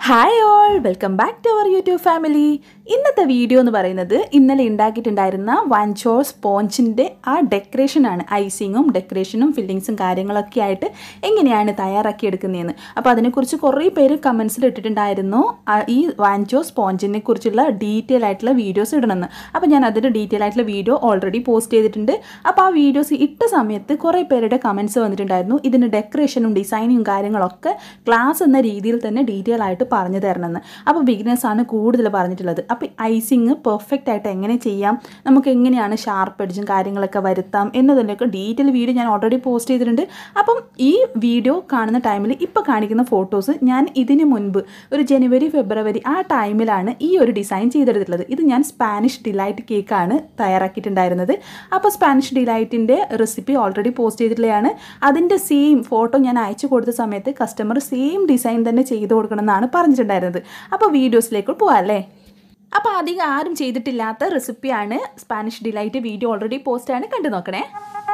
hi all welcome back to our YouTube family ഇന്നത്തെ video എന്ന് പറയുന്നത് ഇന്നലെ ഉണ്ടാക്കിയിട്ടുണ്ടായിരുന്ന വൻചോർ സ്പോഞ്ചിൻ്റെ ആ ഡെക്കറേഷനാണ് ഐസിങ്ങും ഡെക്കറേഷനും ഫില്ലിങ്സും കാര്യങ്ങളൊക്കെ ആയിട്ട് എങ്ങനെയാണ് തയ്യാറാക്കി എടുക്കുന്നതെന്ന് അപ്പോൾ അതിനെക്കുറിച്ച് കുറേ പേര് കമൻസിൽ ഇട്ടിട്ടുണ്ടായിരുന്നു ആ, ഈ വാൻചോ സ്പോഞ്ചിനെ കുറിച്ചുള്ള ഡീറ്റെയിൽ ആയിട്ടുള്ള വീഡിയോസ് ഇടണമെന്ന് അപ്പോൾ ഞാൻ അതിൻ്റെ ഡീറ്റെയിൽ ആയിട്ടുള്ള വീഡിയോ ഓൾറെഡി പോസ്റ്റ് ചെയ്തിട്ടുണ്ട് അപ്പോൾ ആ വീഡിയോസ് ഇട്ട സമയത്ത് കുറേ പേരുടെ കമൻസ് വന്നിട്ടുണ്ടായിരുന്നു ഇതിന് ഡെക്കറേഷനും ഡിസൈനിങ്ങും കാര്യങ്ങളൊക്കെ ക്ലാസ് എന്ന രീതിയിൽ തന്നെ ഡീറ്റെയിൽ ആയിട്ട് പറഞ്ഞു തരണമെന്ന് അപ്പോൾ ബിഗിനേഴ്സ് ആണ് കൂടുതൽ പറഞ്ഞിട്ടുള്ളത് അപ്പോൾ ഐസിങ് പെർഫെക്റ്റ് ആയിട്ട് എങ്ങനെ ചെയ്യാം നമുക്ക് എങ്ങനെയാണ് ഷാർപ്പ് എഡ്ജും കാര്യങ്ങളൊക്കെ വരുത്താം എന്നതിൻ്റെയൊക്കെ ഡീറ്റെയിൽ വീഡിയോ ഞാൻ ഓൾറെഡി പോസ്റ്റ് ചെയ്തിട്ടുണ്ട് അപ്പം ഈ വീഡിയോ കാണുന്ന ടൈമിൽ ഇപ്പോൾ കാണിക്കുന്ന ഫോട്ടോസ് ഞാൻ ഇതിന് മുൻപ് ഒരു ജനുവരി ഫെബ്രുവരി ആ ടൈമിലാണ് ഈ ഒരു ഡിസൈൻ ചെയ്തെടുത്തിട്ടുള്ളത് ഇത് ഞാൻ സ്പാനിഷ് ഡിലൈറ്റ് കേക്കാണ് തയ്യാറാക്കിയിട്ടുണ്ടായിരുന്നത് അപ്പോൾ സ്പാനിഷ് ഡിലൈറ്റിൻ്റെ റെസിപ്പി ഓൾറെഡി പോസ്റ്റ് ചെയ്തിട്ടുള്ളതാണ് അതിൻ്റെ സെയിം ഫോട്ടോ ഞാൻ അയച്ചു കൊടുത്ത സമയത്ത് കസ്റ്റമർ സെയിം ഡിസൈൻ തന്നെ ചെയ്ത് കൊടുക്കണം എന്നാണ് പറഞ്ഞിട്ടുണ്ടായിരുന്നത് അപ്പോൾ വീഡിയോസിലേക്ക് പോവാം അല്ലേ അപ്പോൾ അധികം ആരും ചെയ്തിട്ടില്ലാത്ത റെസിപ്പിയാണ് സ്പാനിഷ് ഡിലൈറ്റ് വീഡിയോ ഓൾറെഡി പോസ്റ്റാണ് കണ്ടു നോക്കണേ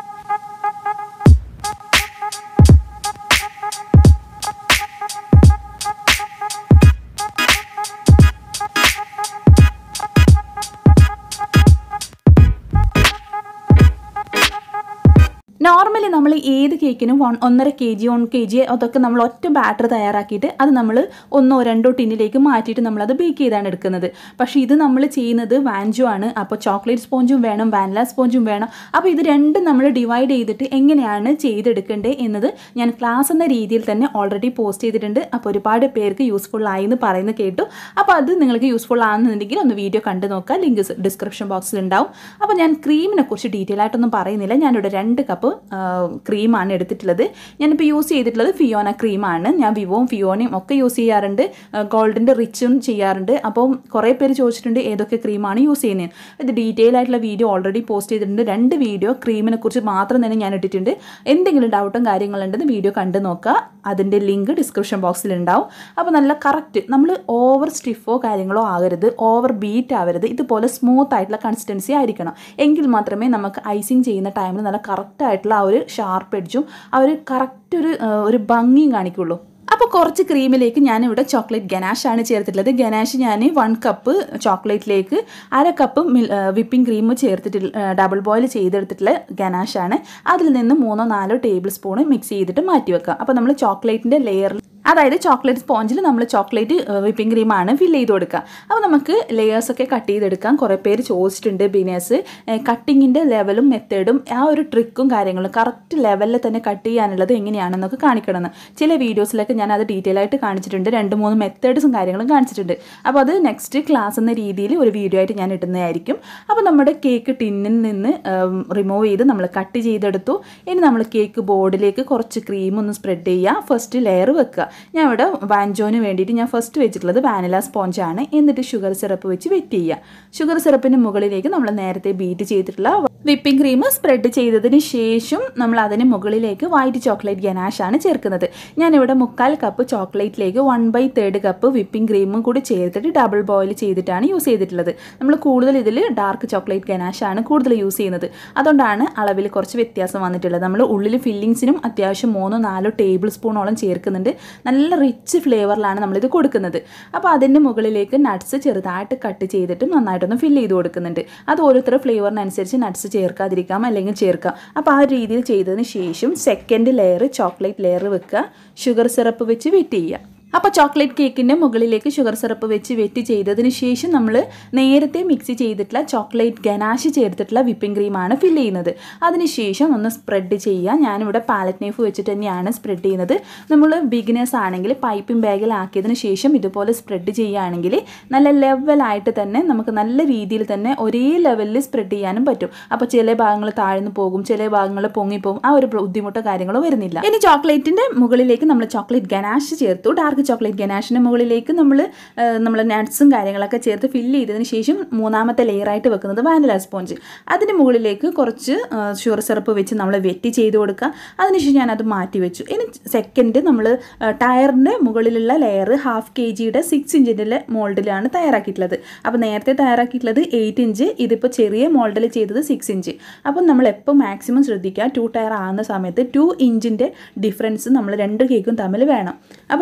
നോർമലി നമ്മൾ ഏത് കേക്കിനും വൺ ഒന്നര K G one K G അതൊക്കെ നമ്മൾ ഒറ്റ ബാറ്റർ തയ്യാറാക്കിയിട്ട് അത് നമ്മൾ ഒന്നോ രണ്ടോ ടിന്നിലേക്ക് മാറ്റിയിട്ട് നമ്മളത് ബേക്ക് ചെയ്താണ് എടുക്കുന്നത് പക്ഷേ ഇത് നമ്മൾ ചെയ്യുന്നത് വാൻജോ ആണ് അപ്പോൾ ചോക്ലേറ്റ് സ്പോഞ്ചും വേണം വാനില സ്പോഞ്ചും വേണം അപ്പോൾ ഇത് രണ്ടും നമ്മൾ ഡിവൈഡ് ചെയ്തിട്ട് എങ്ങനെയാണ് ചെയ്തെടുക്കേണ്ടത് എന്നത് ഞാൻ ക്ലാസ് എന്ന രീതിയിൽ തന്നെ ഓൾറെഡി പോസ്റ്റ് ചെയ്തിട്ടുണ്ട് അപ്പോൾ ഒരുപാട് പേർക്ക് യൂസ്ഫുൾ ആയി എന്ന് പറയുന്നത് കേട്ടു അപ്പോൾ അത് നിങ്ങൾക്ക് യൂസ്ഫുൾ ആണെന്നുണ്ടെങ്കിൽ ഒന്ന് വീഡിയോ കണ്ടു നോക്കുക ലിങ്ക് ഡിസ്ക്രിപ്ഷൻ ബോക്സിൽ ഉണ്ടാവും അപ്പോൾ ഞാൻ ക്രീമിനെ കുറിച്ച് ഡീറ്റെയിൽ ആയിട്ടൊന്നും പറയുന്നില്ല ഞാനിവിടെ രണ്ട് കപ്പ് ക്രീമാണ് എടുത്തിട്ടുള്ളത് ഞാനിപ്പോൾ യൂസ് ചെയ്തിട്ടുള്ളത് ഫിയോന ക്രീമാണ് ഞാൻ വിവോയും ഫിയോനയും ഒക്കെ യൂസ് ചെയ്യാറുണ്ട് ഗോൾഡിൻ്റെ റിച്ചും ചെയ്യാറുണ്ട് അപ്പം കുറേ പേര് ചോദിച്ചിട്ടുണ്ട് ഏതൊക്കെ ക്രീമാണ് യൂസ് ചെയ്യുന്നത് ഇത് ഡീറ്റെയിൽ ആയിട്ടുള്ള വീഡിയോ ഓൾറെഡി പോസ്റ്റ് ചെയ്തിട്ടുണ്ട് രണ്ട് വീഡിയോ ക്രീമിനെ കുറിച്ച് മാത്രം തന്നെ ഞാൻ ഇട്ടിട്ടുണ്ട് എന്തെങ്കിലും ഡൗട്ടും കാര്യങ്ങളുണ്ടെന്ന് വീഡിയോ കണ്ടു നോക്കുക അതിൻ്റെ ലിങ്ക് ഡിസ്ക്രിപ്ഷൻ ബോക്സിൽ ഉണ്ടാവും അപ്പോൾ നല്ല കറക്റ്റ് നമ്മൾ ഓവർ സ്റ്റിഫോ കാര്യങ്ങളോ ആകരുത് ഓവർ ബീറ്റ് ആവരുത് ഇതുപോലെ സ്മൂത്ത് ആയിട്ടുള്ള കൺസിസ്റ്റൻസി ആയിരിക്കണം എങ്കിൽ മാത്രമേ നമുക്ക് ഐസിങ് ചെയ്യുന്ന ടൈമിൽ നല്ല കറക്റ്റ് ആയിട്ടുള്ള ആ ഒരു ഷാർപ്പ് എഡ്ജും ആ ഒരു കറക്റ്റ് ഒരു ആ, ഒരു ഭംഗിയും കാണിക്കുള്ളൂ അപ്പോൾ കുറച്ച് ക്രീമിലേക്ക് ഞാനിവിടെ ചോക്ലേറ്റ് ഗനാഷാണ് ചേർത്തിട്ടുള്ളത് ഗനാഷ് ഞാൻ വൺ കപ്പ് ചോക്ലേറ്റിലേക്ക് അര കപ്പ് വിപ്പിംഗ് ക്രീം ചേർത്തിട്ട് ഡബിൾ ബോയിൽ ചെയ്തെടുത്തിട്ടുള്ള ഗനാഷാണ് അതിൽ നിന്ന് മൂന്നോ നാലോ ടേബിൾ സ്പൂൺ മിക്സ് ചെയ്തിട്ട് മാറ്റി വെക്കുക അപ്പോൾ നമ്മൾ ചോക്ലേറ്റിൻ്റെ ലെയറിൽ അതായത് ചോക്ലേറ്റ് സ്പോഞ്ചിൽ നമ്മൾ ചോക്ലേറ്റ് വിപ്പിംഗ് ക്രീമാണ് ഫില്ല് ചെയ്ത് കൊടുക്കുക അപ്പോൾ നമുക്ക് ലെയേഴ്സൊക്കെ കട്ട് ചെയ്തെടുക്കാം കുറേ പേര് ചോദിച്ചിട്ടുണ്ട് ബിനേഴ്സ് കട്ടിങ്ങിൻ്റെ ലെവലും മെത്തേഡും ആ ഒരു ട്രിക്കും കാര്യങ്ങളും കറക്റ്റ് ലെവലിൽ തന്നെ കട്ട് ചെയ്യാനുള്ളത് എങ്ങനെയാണെന്നൊക്കെ കാണിക്കണമെന്ന് ചില വീഡിയോസിലൊക്കെ ഞാൻ അത് ഡീറ്റെയിൽ ആയിട്ട് കാണിച്ചിട്ടുണ്ട് രണ്ട് മൂന്ന് മെത്തേഡ്സും കാര്യങ്ങളും കാണിച്ചിട്ടുണ്ട് അപ്പോൾ അത് നെക്സ്റ്റ് ക്ലാസ് എന്ന രീതിയിൽ ഒരു വീഡിയോ ആയിട്ട് ഞാൻ ഇടുന്നതായിരിക്കും അപ്പോൾ നമ്മുടെ കേക്ക് ടിന്നിൽ നിന്ന് റിമൂവ് ചെയ്ത് നമ്മൾ കട്ട് ചെയ്തെടുത്തു ഇനി നമ്മൾ കേക്ക് ബോർഡിലേക്ക് കുറച്ച് ക്രീം ഒന്ന് സ്പ്രെഡ് ചെയ്യുക ഫസ്റ്റ് ലെയർ വെക്കുക ഞാൻ ഇവിടെ വാൻജോന് വേണ്ടിയിട്ട് ഞാൻ ഫസ്റ്റ് വെച്ചിട്ടുള്ളത് വാനില സ്പോഞ്ചാണ് എന്നിട്ട് ഷുഗർ സിറപ്പ് വെച്ച് വെറ്റ് ചെയ്യുക ഷുഗർ സിറപ്പിന് മുകളിലേക്ക് നമ്മൾ നേരത്തെ ബീറ്റ് ചെയ്തിട്ടുള്ള വിപ്പിംഗ് ക്രീം സ്പ്രെഡ് ചെയ്തതിന് ശേഷം നമ്മൾ അതിന് മുകളിലേക്ക് വൈറ്റ് ചോക്ലേറ്റ് ഗനാഷാണ് ചേർക്കുന്നത് ഞാനിവിടെ മുക്കാൽ കപ്പ് ചോക്ലേറ്റിലേക്ക് one by third cup whipping ക്രീമും കൂടി ചേർത്തിട്ട് ഡബിൾ ബോയിൽ ചെയ്തിട്ടാണ് യൂസ് ചെയ്തിട്ടുള്ളത് നമ്മൾ കൂടുതൽ ഇതിൽ ഡാർക്ക് ചോക്ലേറ്റ് ഗനാഷാണ് കൂടുതൽ യൂസ് ചെയ്യുന്നത് അതുകൊണ്ടാണ് അളവിൽ കുറച്ച് വ്യത്യാസം വന്നിട്ടുള്ളത് നമ്മൾ ഉള്ളിൽ ഫില്ലിങ്സിനും അത്യാവശ്യം മൂന്നോ നാലോ ടേബിൾ സ്പൂണോളം ചേർക്കുന്നുണ്ട് നല്ല റിച്ച് ഫ്ലേവറിലാണ് നമ്മളിത് കൊടുക്കുന്നത് അപ്പോൾ അതിൻ്റെ മുകളിലേക്ക് നട്ട്സ് ചെറുതായിട്ട് കട്ട് ചെയ്തിട്ട് നന്നായിട്ടൊന്ന് ഫില്ല് ചെയ്ത് കൊടുക്കുന്നുണ്ട് അത് ഓരോരുത്തരുടെ ഫ്ലേവറിനനുസരിച്ച് നട്ട്സ് ചേർക്കാതിരിക്കാം അല്ലെങ്കിൽ ചേർക്കാം അപ്പോൾ ആ രീതിയിൽ ചെയ്തതിന് ശേഷം സെക്കൻഡ് ലെയർ ചോക്ലേറ്റ് ലെയർ വെക്കുക ഷുഗർ സിറപ്പ് വെച്ച് വെറ്റ് ചെയ്യുക അപ്പോൾ ചോക്ലേറ്റ് കേക്കിൻ്റെ മുകളിലേക്ക് ഷുഗർ സിറപ്പ് വെച്ച് വെറ്റ് ചെയ്തതിന് ശേഷം നമ്മൾ നേരത്തെ മിക്സ് ചെയ്തിട്ടുള്ള ചോക്ലേറ്റ് ഗനാഷ് ചേർത്തിട്ടുള്ള വിപ്പിംഗ് ക്രീമാണ് ഫില്ല് ചെയ്യുന്നത് അതിനുശേഷം ഒന്ന് സ്പ്രെഡ് ചെയ്യുക ഞാനിവിടെ പാലറ്റ് നൈഫ് വെച്ചിട്ട് തന്നെയാണ് സ്പ്രെഡ് ചെയ്യുന്നത് നമ്മൾ ബിഗിനേഴ്സ് ആണെങ്കിൽ പൈപ്പിംഗ് ബാഗിലാക്കിയതിന് ശേഷം ഇതുപോലെ സ്പ്രെഡ് ചെയ്യുകയാണെങ്കിൽ നല്ല ലെവലായിട്ട് തന്നെ നമുക്ക് നല്ല രീതിയിൽ തന്നെ ഒരേ ലെവലിൽ സ്പ്രെഡ് ചെയ്യാനും പറ്റും അപ്പോൾ ചില ഭാഗങ്ങൾ താഴ്ന്നു പോകും ചില ഭാഗങ്ങൾ പൊങ്ങിപ്പോകും ആ ഒരു ബുദ്ധിമുട്ടോ കാര്യങ്ങളോ വരുന്നില്ല ഇനി ചോക്ലേറ്റിൻ്റെ മുകളിലേക്ക് നമ്മൾ ചോക്ലേറ്റ് ഗനാഷ് ചേർത്തു ഡാർക്ക് ചോക്ലേറ്റ് ഗനാഷിൻ്റെ മുകളിലേക്ക് നമ്മൾ നമ്മൾ നട്ട്സും കാര്യങ്ങളൊക്കെ ചേർത്ത് ഫില്ല് ചെയ്തതിന് ശേഷം മൂന്നാമത്തെ ലെയറായിട്ട് വെക്കുന്നത് വാനില സ്പോഞ്ച് അതിന് മുകളിലേക്ക് കുറച്ച് ഷുഗർ സിറപ്പ് വെച്ച് നമ്മൾ വെറ്റി ചെയ്ത് കൊടുക്കുക അതിനുശേഷം ഞാനത് മാറ്റി വെച്ചു ഇനി സെക്കൻഡ് നമ്മൾ ടയറിൻ്റെ മുകളിലുള്ള ലെയർ ഹാഫ് കെ ജിയുടെ സിക്സ് ഇഞ്ചിൻ്റെ മോൾഡിലാണ് തയ്യാറാക്കിയിട്ടുള്ളത് അപ്പോൾ നേരത്തെ തയ്യാറാക്കിയിട്ടുള്ളത് എയ്റ്റ് ഇഞ്ച് ഇതിപ്പോൾ ചെറിയ മോൾഡിൽ ചെയ്തത് സിക്സ് ഇഞ്ച് അപ്പം നമ്മൾ എപ്പോൾ മാക്സിമം ശ്രദ്ധിക്കുക ടു ടയർ ആകുന്ന സമയത്ത് ടു ഇഞ്ചിൻ്റെ ഡിഫറൻസ് നമ്മൾ രണ്ട് കേക്കും തമ്മിൽ വേണം അപ്പോൾ ഞാനിവിടെ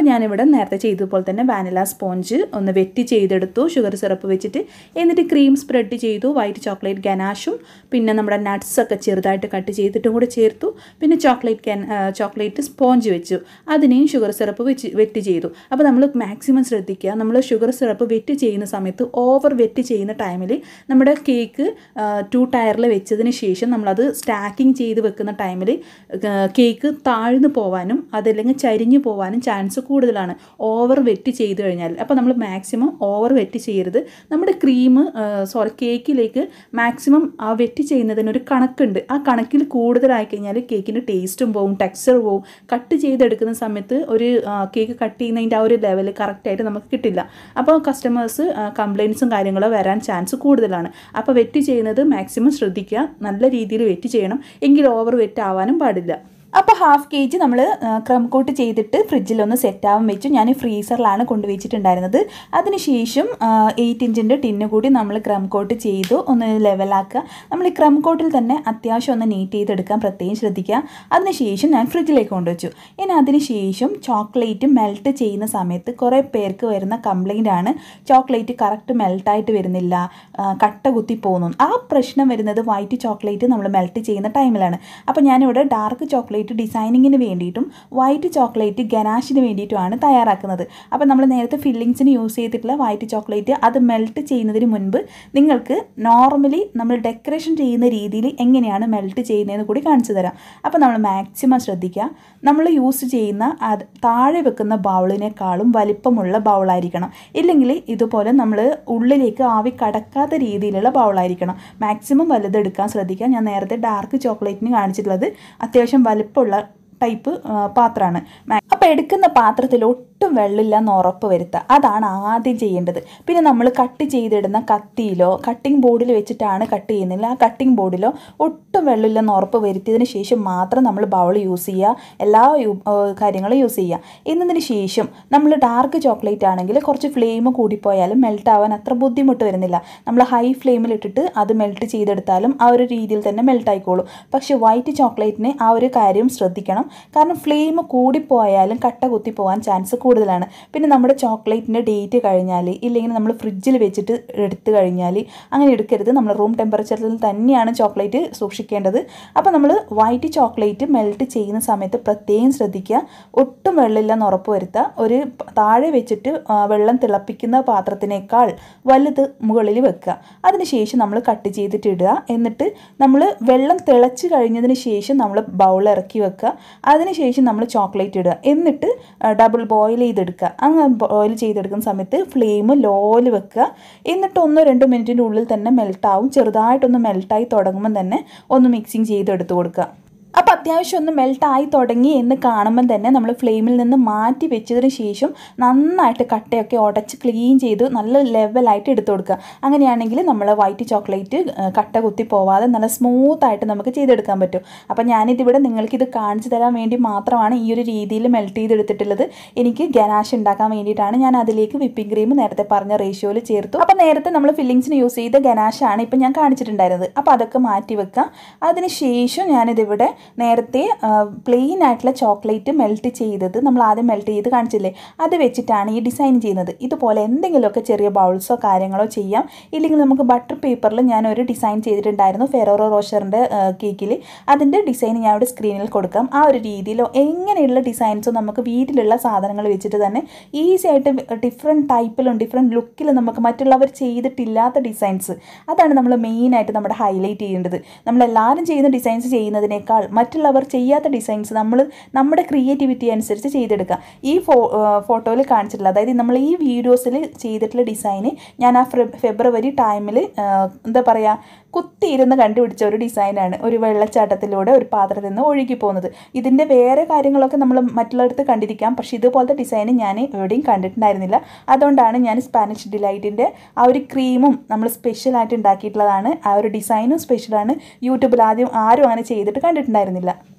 നേരത്തെ ചെയ്തതുപോലെ തന്നെ വാനില സ്പോഞ്ച് ഒന്ന് വെറ്റി ചെയ്തെടുത്തു ഷുഗർ സിറപ്പ് വെച്ചിട്ട് എന്നിട്ട് ക്രീം സ്പ്രെഡ് ചെയ്തു വൈറ്റ് ചോക്ലേറ്റ് ഗനാഷും പിന്നെ നമ്മുടെ നട്ട്സ് ഒക്കെ ചെറുതായിട്ട് കട്ട് ചെയ്തിട്ടും കൂടെ ചേർത്തു പിന്നെ ചോക്ലേറ്റ് ഗൻ ചോക്ലേറ്റ് സ്പോഞ്ച് വെച്ചു അതിനെയും ഷുഗർ സിറപ്പ് വെച്ച് വെറ്റ് ചെയ്തു അപ്പോൾ നമ്മൾ മാക്സിമം ശ്രദ്ധിക്കുക നമ്മൾ ഷുഗർ സിറപ്പ് വെറ്റ് ചെയ്യുന്ന സമയത്ത് ഓവർ വെറ്റ് ചെയ്യുന്ന ടൈമിൽ നമ്മുടെ കേക്ക് ടു ടയറിൽ വെച്ചതിന് ശേഷം നമ്മളത് സ്റ്റാക്കിങ് ചെയ്ത് വെക്കുന്ന ടൈമിൽ കേക്ക് താഴ്ന്നു പോവാനും അതല്ലെങ്കിൽ ചരിഞ്ഞു പോവാനും ചാൻസ് കൂടുതലാണ് ഓവർ വെറ്റ് ചെയ്ത് കഴിഞ്ഞാൽ അപ്പോൾ നമ്മൾ മാക്സിമം ഓവർ വെറ്റ് ചെയ്യരുത് നമ്മുടെ ക്രീം സോറി കേക്കിലേക്ക് മാക്സിമം ആ വെറ്റ് ചെയ്യുന്നതിനൊരു കണക്കുണ്ട് ആ കണക്കിൽ കൂടുതലായി കഴിഞ്ഞാൽ കേക്കിൻ്റെ ടേസ്റ്റും പോവും ടെക്സ്ചർ പോവും കട്ട് ചെയ്തെടുക്കുന്ന സമയത്ത് ഒരു കേക്ക് കട്ട് ചെയ്യുന്നതിൻ്റെ ആ ഒരു ലെവൽ കറക്റ്റായിട്ട് നമുക്ക് കിട്ടില്ല അപ്പോൾ കസ്റ്റമേഴ്സ് കംപ്ലയിൻസും കാര്യങ്ങളോ വരാൻ ചാൻസ് കൂടുതലാണ് അപ്പോൾ വെറ്റ് ചെയ്യുന്നത് മാക്സിമം ശ്രദ്ധിക്കുക നല്ല രീതിയിൽ വെറ്റ് ചെയ്യണം എങ്കിൽ ഓവർ വെറ്റ് ആവാനും പാടില്ല അപ്പോൾ ഹാഫ് കെ ജി നമ്മൾ ക്രം കോട്ട് ചെയ്തിട്ട് ഫ്രിഡ്ജിലൊന്ന് സെറ്റാവാൻ വെച്ചു ഞാൻ ഫ്രീസറിലാണ് കൊണ്ടുവച്ചിട്ടുണ്ടായിരുന്നത് അതിനുശേഷം എയ്റ്റ് ഇഞ്ചിൻ്റെ ടിന്ന് കൂടി നമ്മൾ ക്രം കോട്ട് ചെയ്തു ഒന്ന് ലെവലാക്കുക നമ്മൾ ഈ ക്രം കോട്ടിൽ തന്നെ അത്യാവശ്യം ഒന്ന് നീറ്റ് ചെയ്തെടുക്കാൻ പ്രത്യേകം ശ്രദ്ധിക്കുക അതിനുശേഷം ഞാൻ ഫ്രിഡ്ജിലേക്ക് കൊണ്ടുവച്ചു ഇനി അതിനുശേഷം ചോക്ലേറ്റ് മെൽറ്റ് ചെയ്യുന്ന സമയത്ത് കുറേ പേർക്ക് വരുന്ന കംപ്ലൈൻ്റ് ആണ് ചോക്ലേറ്റ് കറക്റ്റ് മെൽട്ടായിട്ട് വരുന്നില്ല കട്ട കുത്തി പോകുന്നു ആ പ്രശ്നം വരുന്നത് വൈറ്റ് ചോക്ലേറ്റ് നമ്മൾ മെൽറ്റ് ചെയ്യുന്ന ടൈമിലാണ് അപ്പോൾ ഞാനിവിടെ ഡാർക്ക് ചോക്ലേറ്റ് ഡിസൈനിങ്ങിന് വേണ്ടിയിട്ടും വൈറ്റ് ചോക്ലേറ്റ് ഗനാഷിന് വേണ്ടിയിട്ടുമാണ് തയ്യാറാക്കുന്നത് അപ്പോൾ നമ്മൾ നേരത്തെ ഫില്ലിങ്സിന് യൂസ് ചെയ്തിട്ടുള്ള വൈറ്റ് ചോക്ലേറ്റ് അത് മെൽറ്റ് ചെയ്യുന്നതിന് മുൻപ് നിങ്ങൾക്ക് നോർമലി നമ്മൾ ഡെക്കറേഷൻ ചെയ്യുന്ന രീതിയിൽ എങ്ങനെയാണ് മെൽറ്റ് ചെയ്യുന്നതെന്ന് കൂടി കാണിച്ചു തരാം അപ്പോൾ നമ്മൾ മാക്സിമം ശ്രദ്ധിക്കുക നമ്മൾ യൂസ് ചെയ്യുന്ന അത് താഴെ വെക്കുന്ന ബൗളിനേക്കാളും വലിപ്പമുള്ള ബൗളായിരിക്കണം ഇല്ലെങ്കിൽ ഇതുപോലെ നമ്മൾ ഉള്ളിലേക്ക് ആവി കടക്കാത്ത രീതിയിലുള്ള ബൗളായിരിക്കണം മാക്സിമം വലുതെടുക്കാൻ ശ്രദ്ധിക്കുക ഞാൻ നേരത്തെ ഡാർക്ക് ചോക്ലേറ്റിന് കാണിച്ചിട്ടുള്ളത് അത്യാവശ്യം വലിപ്പമുള്ള ടൈപ്പ് പാത്രമാണ് അപ്പോൾ എടുക്കുന്ന പാത്രത്തിൽ ഒട്ടും വെള്ളമില്ലെന്ന് ഉറപ്പ് വരുത്തുക അതാണ് ആദ്യം ചെയ്യേണ്ടത് പിന്നെ നമ്മൾ കട്ട് ചെയ്തിടുന്ന കത്തിയിലോ കട്ടിംഗ് ബോർഡിൽ വെച്ചിട്ടാണ് കട്ട് ചെയ്യുന്നില്ല ആ കട്ടിംഗ് ബോർഡിലോ ഒട്ടും വെള്ളമില്ലെന്ന് ഉറപ്പ് വരുത്തിയതിന് ശേഷം മാത്രം നമ്മൾ ബൗൾ യൂസ് ചെയ്യുക എല്ലാ കാര്യങ്ങളും യൂസ് ചെയ്യുക എന്നതിന് ശേഷം നമ്മൾ ഡാർക്ക് ചോക്ലേറ്റ് ആണെങ്കിൽ കുറച്ച് ഫ്ലെയിം കൂടിപ്പോയാലും മെൽറ്റ് ആവാൻ അത്ര ബുദ്ധിമുട്ട് വരുന്നില്ല നമ്മൾ ഹൈ ഫ്ലെയിമിൽ ഇട്ടിട്ട് അത് മെൽറ്റ് ചെയ്തെടുത്താലും ആ ഒരു രീതിയിൽ തന്നെ മെൽറ്റ് ആയിക്കോളും പക്ഷേ വൈറ്റ് ചോക്ലേറ്റിന് ആ ഒരു കാര്യം ശ്രദ്ധിക്കണം കാരണം ഫ്ലെയിം കൂടിപ്പോയാലും കട്ട കുത്തി പോകാൻ ചാൻസ് കൂടുതലാണ് പിന്നെ നമ്മുടെ ചോക്ലേറ്റിൻ്റെ ഡേറ്റ് കഴിഞ്ഞാൽ ഇല്ലെങ്കിൽ നമ്മൾ ഫ്രിഡ്ജിൽ വെച്ചിട്ട് എടുത്തു കഴിഞ്ഞാൽ അങ്ങനെ എടുക്കരുത് നമ്മൾ റൂം ടെമ്പറേച്ചറിൽ തന്നെയാണ് ചോക്ലേറ്റ് സൂക്ഷിക്കേണ്ടത് അപ്പോൾ നമ്മൾ വൈറ്റ് ചോക്ലേറ്റ് മെൽറ്റ് ചെയ്യുന്ന സമയത്ത് പ്രത്യേകം ശ്രദ്ധിക്കുക ഒട്ടും വെള്ളമില്ലെന്ന് ഉറപ്പ് വരുത്തുക ഒരു താഴെ വെച്ചിട്ട് വെള്ളം തിളപ്പിക്കുന്ന പാത്രത്തിനേക്കാൾ വലുത് മുകളിൽ വെക്കുക അതിനുശേഷം നമ്മൾ കട്ട് ചെയ്തിട്ട് ഇടുക എന്നിട്ട് നമ്മൾ വെള്ളം തിളച്ച് കഴിഞ്ഞതിന് ശേഷം നമ്മൾ ബൗൾ ഇറക്കി വെക്കുക അതിനുശേഷം നമ്മൾ ചോക്ലേറ്റ് ഇടുക എന്നിട്ട് ഡബിൾ ബോയിൽ ചെയ്തെടുക്കുക അങ്ങനെ ബോയിൽ ചെയ്തെടുക്കുന്ന സമയത്ത് ഫ്ലെയിം ലോയിൽ വെക്കുക എന്നിട്ട് ഒന്നോ രണ്ടോ മിനിറ്റിൻ്റെ ഉള്ളിൽ തന്നെ മെൽട്ടാവും ചെറുതായിട്ടൊന്ന് മെൽട്ടായി തുടങ്ങുമ്പം തന്നെ ഒന്ന് മിക്സിങ് ചെയ്തെടുത്ത് കൊടുക്കുക അപ്പോൾ അത്യാവശ്യം ഒന്ന് മെൽട്ടായി തുടങ്ങി എന്ന് കാണുമ്പം തന്നെ നമ്മൾ ഫ്ലെയിമിൽ നിന്ന് മാറ്റി വെച്ചതിന് ശേഷം നന്നായിട്ട് കട്ടയൊക്കെ ഉടച്ച് ക്ലീൻ ചെയ്ത് നല്ല ലെവലായിട്ട് എടുത്തു കൊടുക്കുക അങ്ങനെയാണെങ്കിൽ നമ്മൾ വൈറ്റ് ചോക്ലേറ്റ് കട്ട കുത്തി പോവാതെ നല്ല സ്മൂത്തായിട്ട് നമുക്ക് ചെയ്തെടുക്കാൻ പറ്റും അപ്പോൾ ഞാനിതിവിടെ നിങ്ങൾക്കിത് കാണിച്ചു തരാൻ വേണ്ടി മാത്രമാണ് ഈ ഒരു രീതിയിൽ മെൽറ്റ് ചെയ്തെടുത്തിട്ടുള്ളത് എനിക്ക് ഗനാഷ് ഉണ്ടാക്കാൻ വേണ്ടിയിട്ടാണ് ഞാൻ അതിലേക്ക് വിപ്പിംഗ് ക്രീം നേരത്തെ പറഞ്ഞ റേഷ്യോയിൽ ചേർത്തു അപ്പോൾ നേരത്തെ നമ്മൾ ഫില്ലിങ്സിന് യൂസ് ചെയ്ത ഗനാഷാണ് ഇപ്പം ഞാൻ കാണിച്ചിട്ടുണ്ടായിരുന്നത് അപ്പോൾ അതൊക്കെ മാറ്റി വെക്കാം അതിനുശേഷം ഞാനിതിവിടെ നേരത്തെ പ്ലെയിൻ ആയിട്ടുള്ള ചോക്ലേറ്റ് മെൽറ്റ് ചെയ്തത് നമ്മൾ ആദ്യം മെൽറ്റ് ചെയ്ത് കാണിച്ചില്ലേ അത് വെച്ചിട്ടാണ് ഈ ഡിസൈൻ ചെയ്യുന്നത് ഇതുപോലെ എന്തെങ്കിലുമൊക്കെ ചെറിയ ബൗൾസോ കാര്യങ്ങളോ ചെയ്യാം ഇല്ലെങ്കിൽ നമുക്ക് ബട്ടർ പേപ്പറിൽ ഞാൻ ഒരു ഡിസൈൻ ചെയ്തിട്ടുണ്ടായിരുന്നു ഫെറോറോ റോഷറിൻ്റെ കേക്കിൽ അതിൻ്റെ ഡിസൈൻ ഞാൻ ഇവിടെ സ്ക്രീനിൽ കൊടുക്കാം ആ ഒരു രീതിയിലോ എങ്ങനെയുള്ള ഡിസൈൻസോ നമുക്ക് വീട്ടിലുള്ള സാധനങ്ങൾ വെച്ചിട്ട് തന്നെ ഈസി ആയിട്ട് ഡിഫറെൻറ്റ് ടൈപ്പിലും ഡിഫറെൻറ്റ് ലുക്കിലും നമുക്ക് മറ്റുള്ളവർ ചെയ്തിട്ടില്ലാത്ത ഡിസൈൻസ് അതാണ് നമ്മൾ മെയിനായിട്ട് നമ്മുടെ ഹൈലൈറ്റ് ചെയ്യേണ്ടത് നമ്മളെല്ലാവരും ചെയ്യുന്ന ഡിസൈൻസ് ചെയ്യുന്നതിനേക്കാൾ മറ്റുള്ളവർ ചെയ്യാത്ത ഡിസൈൻസ് നമ്മൾ നമ്മുടെ ക്രിയേറ്റിവിറ്റി അനുസരിച്ച് ചെയ്തെടുക്കുക ഈ ഫോ ഫോട്ടോയിൽ കാണിച്ചിട്ടുള്ള അതായത് നമ്മൾ ഈ വീഡിയോസിൽ ചെയ്തിട്ടുള്ള ഡിസൈന് ഞാൻ ആ ഫെബ്രുവരി ടൈമിൽ എന്താ പറയുക കുത്തിയിരുന്ന് കണ്ടുപിടിച്ച ഒരു ഡിസൈനാണ് ഒരു വെള്ളച്ചാട്ടത്തിലൂടെ ഒരു പാത്രത്തിൽ നിന്ന് ഒഴുകി പോകുന്നത് ഇതിൻ്റെ വേറെ കാര്യങ്ങളൊക്കെ നമ്മൾ മറ്റുള്ളവർക്ക് കണ്ടിരിക്കാം പക്ഷേ ഇതുപോലത്തെ ഡിസൈൻ ഞാൻ എവിടെയും കണ്ടിട്ടുണ്ടായിരുന്നില്ല അതുകൊണ്ടാണ് ഞാൻ സ്പാനിഷ് ഡിലൈറ്റിൻ്റെ ആ ഒരു ക്രീമും നമ്മൾ സ്പെഷ്യലായിട്ട് ഉണ്ടാക്കിയിട്ടുള്ളതാണ് ആ ഒരു ഡിസൈനും സ്പെഷ്യലാണ് യൂട്യൂബിൽ ആദ്യം ആരും അങ്ങനെ ചെയ്തിട്ട് കണ്ടിട്ടുണ്ടായിരുന്നില്ല